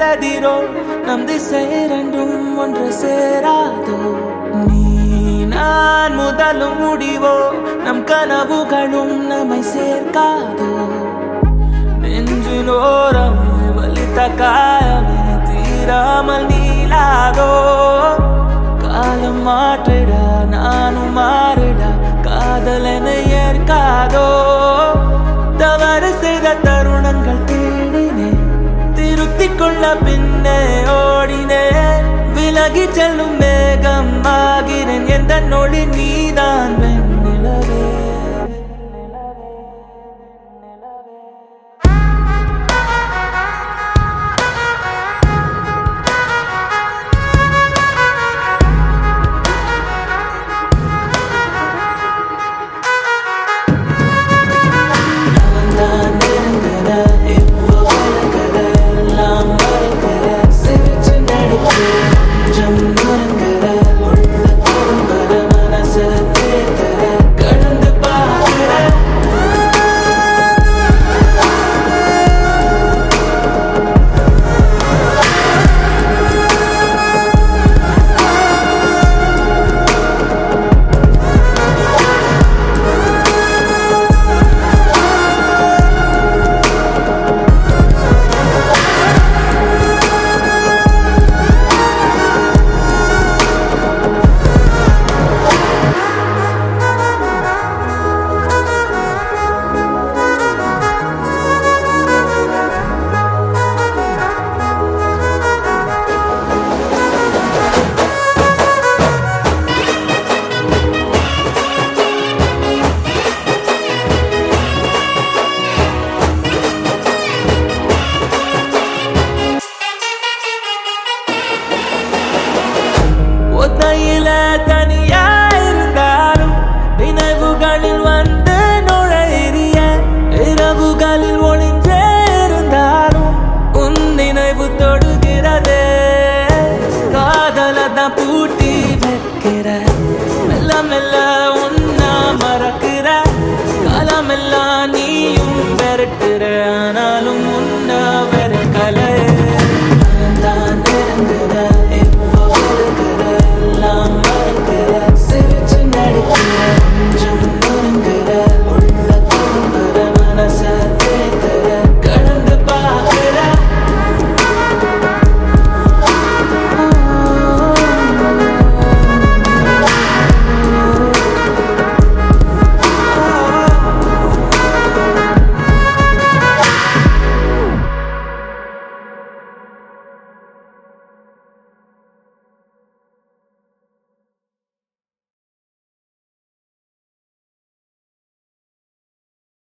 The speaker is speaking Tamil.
கதிரோ நம் திசை இரண்டும் ஒன்று சேராதோ நீ நான் முதலும் முடிவோ நம் கனவுகளும் நம்மை சேர்க்காதோ நெஞ்சினோரமே வலித்த காயமே தீராமல் நீளாதோ காலம் மாற்றிட நானும் மாறிட காதல் என ஏற்காதோ தவறு செய்த தருணங்கள் தேடினேன் திருத்திக் கொள்ள பின்னே ஓடினேன் விலகி செல்லும் மேகம் ஆகிறேன் எந்த நொடி நீதான் வேணும்